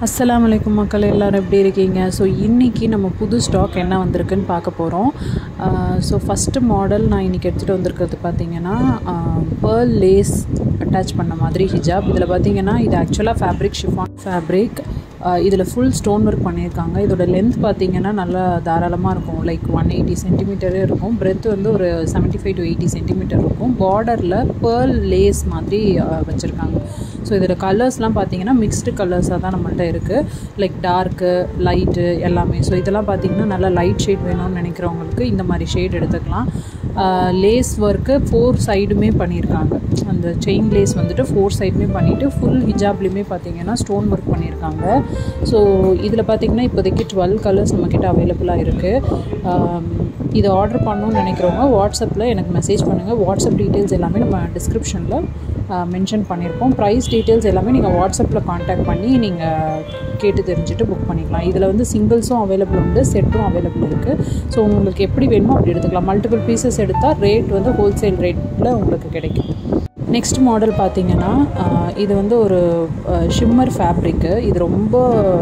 அஸ்ஸலாமு அலைக்கும் மக்கள் எல்லோரும் எப்படி இருக்கீங்க ஸோ இன்றைக்கி நம்ம புது ஸ்டாக் என்ன வந்திருக்குன்னு பார்க்க போகிறோம் ஸோ ஃபஸ்ட்டு மாடல் நான் இன்றைக்கி எடுத்துகிட்டு வந்திருக்கிறது பார்த்தீங்கன்னா பேர்ல் லேஸ் அட்டாச் பண்ண மாதிரி ஹிஜாப் இதில் பார்த்தீங்கன்னா இது ஆக்சுவலாக ஃபேப்ரிக் ஷிஃபான் ஃபேப்ரிக் இதில் ஃபுல் ஸ்டோன் ஒர்க் பண்ணியிருக்காங்க இதோட லென்த் பார்த்தீங்கன்னா நல்லா தாராளமாக இருக்கும் லைக் ஒன் எயிட்டி சென்டிமீட்டரே இருக்கும் பிரெத் வந்து ஒரு seventy five to eighty centimetre இருக்கும் பார்டரில் பேர்ல் லேஸ் மாதிரி வச்சுருக்காங்க ஸோ இதோட கலர்ஸ்லாம் பார்த்தீங்கன்னா மிக்ஸ்டு கலர்ஸாக தான் நம்மள்ட்ட இருக்குது லைக் டார்க்கு லைட்டு எல்லாமே ஸோ இதெல்லாம் பார்த்தீங்கன்னா நல்லா லைட் ஷேட் வேணும்னு நினைக்கிறவங்களுக்கு இந்த மாதிரி ஷேட் எடுத்துக்கலாம் லேஸ் ஒர்க்கு ஃபோர் சைடுமே பண்ணியிருக்காங்க அந்த செயின் லேஸ் வந்துட்டு ஃபோர் சைடுமே பண்ணிவிட்டு ஃபுல் ஹிஜாப்லேயுமே பார்த்தீங்கன்னா ஸ்டோன் ஒர்க் பண்ணியிருக்காங்க ஸோ இதில் பார்த்தீங்கன்னா இப்போதைக்கு டுவெல் கலர்ஸ் நம்மக்கிட்ட அவைலபிளாக இருக்குது இதை ஆர்டர் பண்ணணும்னு நினைக்கிறவங்க வாட்ஸ்அப்பில் எனக்கு மெசேஜ் பண்ணுங்கள் வாட்ஸ்அப் டீட்டெயில்ஸ் எல்லாமே நம்ம டிஸ்கிரிப்ஷனில் மென்ஷன் பண்ணியிருப்போம் ப்ரைஸ் டீட்டெயில்ஸ் எல்லாமே நீங்கள் வாட்ஸ்அப்பில் காண்டாக்ட் பண்ணி நீங்கள் கேட்டு தெரிஞ்சுட்டு புக் பண்ணிக்கலாம் இதில் வந்து சிங்கிள்ஸும் அவைலபிள் உண்டு செட்டும் அவைலபிள் இருக்குது ஸோ உங்களுக்கு எப்படி வேணுமோ அப்படி எடுத்துக்கலாம் மல்டிபிள் பீசஸ் எடுத்தால் ரேட் வந்து ஹோல்சேல் ரேட்டில் உங்களுக்கு கிடைக்கும் நெக்ஸ்ட் மாடல் பார்த்தீங்கன்னா இது வந்து ஒரு ஷிம்மர் ஃபேப்ரிக்கு இது ரொம்ப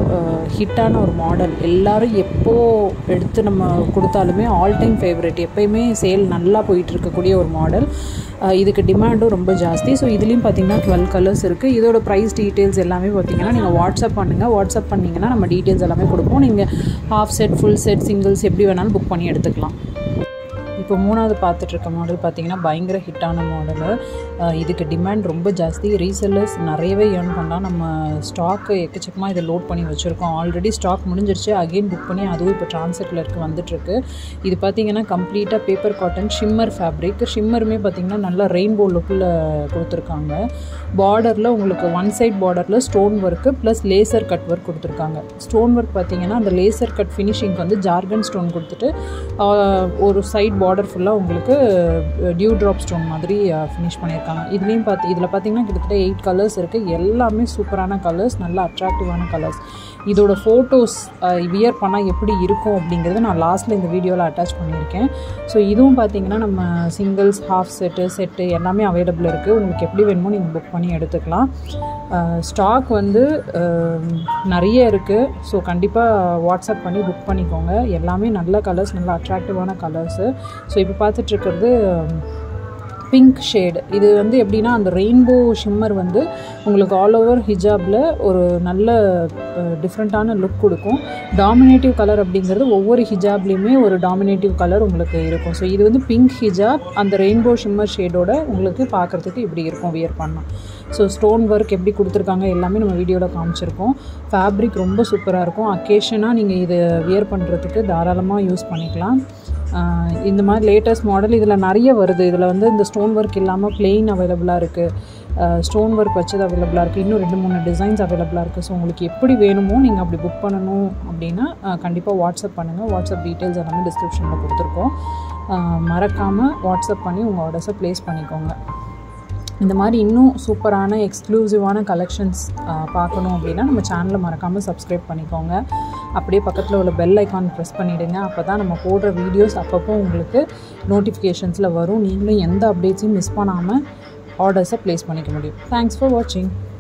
ஹிட்டான ஒரு மாடல் எல்லோரும் எப்போ எடுத்து நம்ம கொடுத்தாலுமே ஆல் டைம் ஃபேவரெட் எப்போயுமே சேல் நல்லா போயிட்டு இருக்கக்கூடிய ஒரு மாடல் இதுக்கு டிமாண்டும் ரொம்ப ஜாஸ்தி ஸோ இதுலேயும் பார்த்தீங்கன்னா டுவெல் கலர்ஸ் இருக்குது இதோட ப்ரைஸ் டீட்டெயில்ஸ் எல்லாமே பார்த்தீங்கன்னா நீங்கள் வாட்ஸ்அப் பண்ணுங்கள் வாட்ஸ்அப் பண்ணிங்கன்னா நம்ம டீட்டெயில்ஸ் எல்லாமே கொடுப்போம் நீங்கள் half set full set singles எப்படி வேணாலும் புக் பண்ணி எடுத்துக்கலாம் இப்போ மூணாவது பார்த்துட்ருக்க மாடல் பார்த்திங்கன்னா பயங்கர ஹிட்டான மாடலு இதுக்கு டிமாண்ட் ரொம்ப ஜாஸ்தி ரீசெல்லர்ஸ் நிறையவே ஏர்ன் பண்ணலாம் நம்ம ஸ்டாக்கு எக்கச்சக்கமாக இதை லோட் பண்ணி வச்சுருக்கோம் ஆல்ரெடி ஸ்டாக் முடிஞ்சிருச்சு அகெயின் புக் பண்ணி அதுவும் இப்போ ட்ரான்ஸ்லெட்டில் இருக்க வந்துட்டுருக்கு இது பார்த்திங்கன்னா கம்ப்ளீட்டாக பேப்பர் காட்டன் ஷிம்மர் ஃபேப்ரிக் ஷிம்மருமே பார்த்திங்கன்னா நல்லா ரெயின்போ லுக்கில் கொடுத்துருக்காங்க பார்டரில் உங்களுக்கு ஒன் சைட் பார்டரில் stone work plus laser cut work கொடுத்துருக்காங்க ஸ்டோன் ஒர்க் பார்த்திங்கன்னா அந்த லேசர் கட் ஃபினிஷிங்க்கு வந்து ஜார்கன் ஸ்டோன் கொடுத்துட்டு ஒரு சைட் பார்டர் ஃபுல்லாக உங்களுக்கு டியூ ட்ராப் ஸ்டோன் மாதிரி ஃபினிஷ் பண்ணியிருக்காங்க இதுலேயும் பார்த்து இதில் பார்த்தீங்கன்னா கிட்டத்தட்ட எயிட் கலர்ஸ் இருக்குது எல்லாமே சூப்பரான கலர்ஸ் நல்ல அட்ராக்டிவான கலர்ஸ் இதோட ஃபோட்டோஸ் வியர் பண்ணால் எப்படி இருக்கும் அப்படிங்கிறத நான் லாஸ்ட்டில் இந்த வீடியோவில் அட்டாச் பண்ணியிருக்கேன் ஸோ இதுவும் பார்த்தீங்கன்னா நம்ம சிங்கிள்ஸ் ஹாஃப் செட்டு செட்டு எல்லாமே அவைலபிள் இருக்குது உங்களுக்கு எப்படி வேணுமோ நீங்கள் புக் பண்ணி எடுத்துக்கலாம் ஸ்டாக் வந்து நிறைய இருக்குது ஸோ கண்டிப்பாக வாட்ஸ்அப் பண்ணி புக் பண்ணிக்கோங்க எல்லாமே நல்ல கலர்ஸ் நல்ல அட்ராக்டிவான கலர்ஸு ஸோ இப்போ பார்த்துட்ருக்கிறது பிங்க் ஷேடு இது வந்து எப்படின்னா அந்த ரெயின்போ ஷிம்மர் வந்து உங்களுக்கு ஆல் ஓவர் ஹிஜாபில் ஒரு நல்ல டிஃப்ரெண்ட்டான லுக் கொடுக்கும் டாமினேட்டிவ் கலர் அப்படிங்கிறது ஒவ்வொரு ஹிஜாப்லேயுமே ஒரு டாமினேட்டிவ் கலர் உங்களுக்கு இருக்கும் ஸோ இது வந்து பிங்க் ஹிஜாப் அந்த ரெயின்போ ஷிம்மர் ஷேடோட உங்களுக்கு பார்க்குறதுக்கு இப்படி இருக்கும் வியர் பண்ணால் ஸோ ஸ்டோன் ஒர்க் எப்படி கொடுத்துருக்காங்க எல்லாமே நம்ம வீடியோவில் காமிச்சிருக்கோம் ஃபேப்ரிக் ரொம்ப சூப்பராக இருக்கும் அக்கேஷனாக நீங்கள் இது வியர் பண்ணுறதுக்கு தாராளமாக யூஸ் பண்ணிக்கலாம் இந்த மாதிரி லேட்டஸ்ட் மாடல் இதில் நிறைய வருது இதில் வந்து இந்த ஸ்டோன் ஒர்க் இல்லாமல் பிளெயின் அவைலபிளாக இருக்குது ஸ்டோன் ஒர்க் வச்சது அவைலபிளாக இருக்குது இன்னும் ரெண்டு மூணு டிசைன்ஸ் அவைலபிளாக இருக்குது ஸோ உங்களுக்கு எப்படி வேணுமோ நீங்கள் அப்படி புக் பண்ணணும் அப்படின்னா கண்டிப்பாக வாட்ஸ்அப் பண்ணுங்கள் வாட்ஸ்அப் டீட்டெயில்ஸ் எல்லாமே டிஸ்கிரிப்ஷனில் கொடுத்துருக்கோம் மறக்காமல் வாட்ஸ்அப் பண்ணி உங்கள் ஆர்டர்ஸை ப்ளேஸ் பண்ணிக்கோங்க இந்த மாதிரி இன்னும் சூப்பரான எக்ஸ்க்ளூசிவான கலெக்ஷன்ஸ் பார்க்கணும் அப்படின்னா நம்ம சேனலை மறக்காமல் சப்ஸ்கிரைப் பண்ணிக்கோங்க அப்படியே பக்கத்தில் உள்ள பெல் ஐக்கான் ப்ரெஸ் பண்ணிவிடுங்க அப்போ தான் நம்ம போடுற வீடியோஸ் அப்பப்போ உங்களுக்கு நோட்டிஃபிகேஷன்ஸில் வரும் நீங்களும் எந்த அப்டேட்ஸையும் மிஸ் பண்ணாமல் ஆர்டர்ஸை ப்ளேஸ் பண்ணிக்க முடியும் தேங்க்ஸ் ஃபார் வாட்சிங்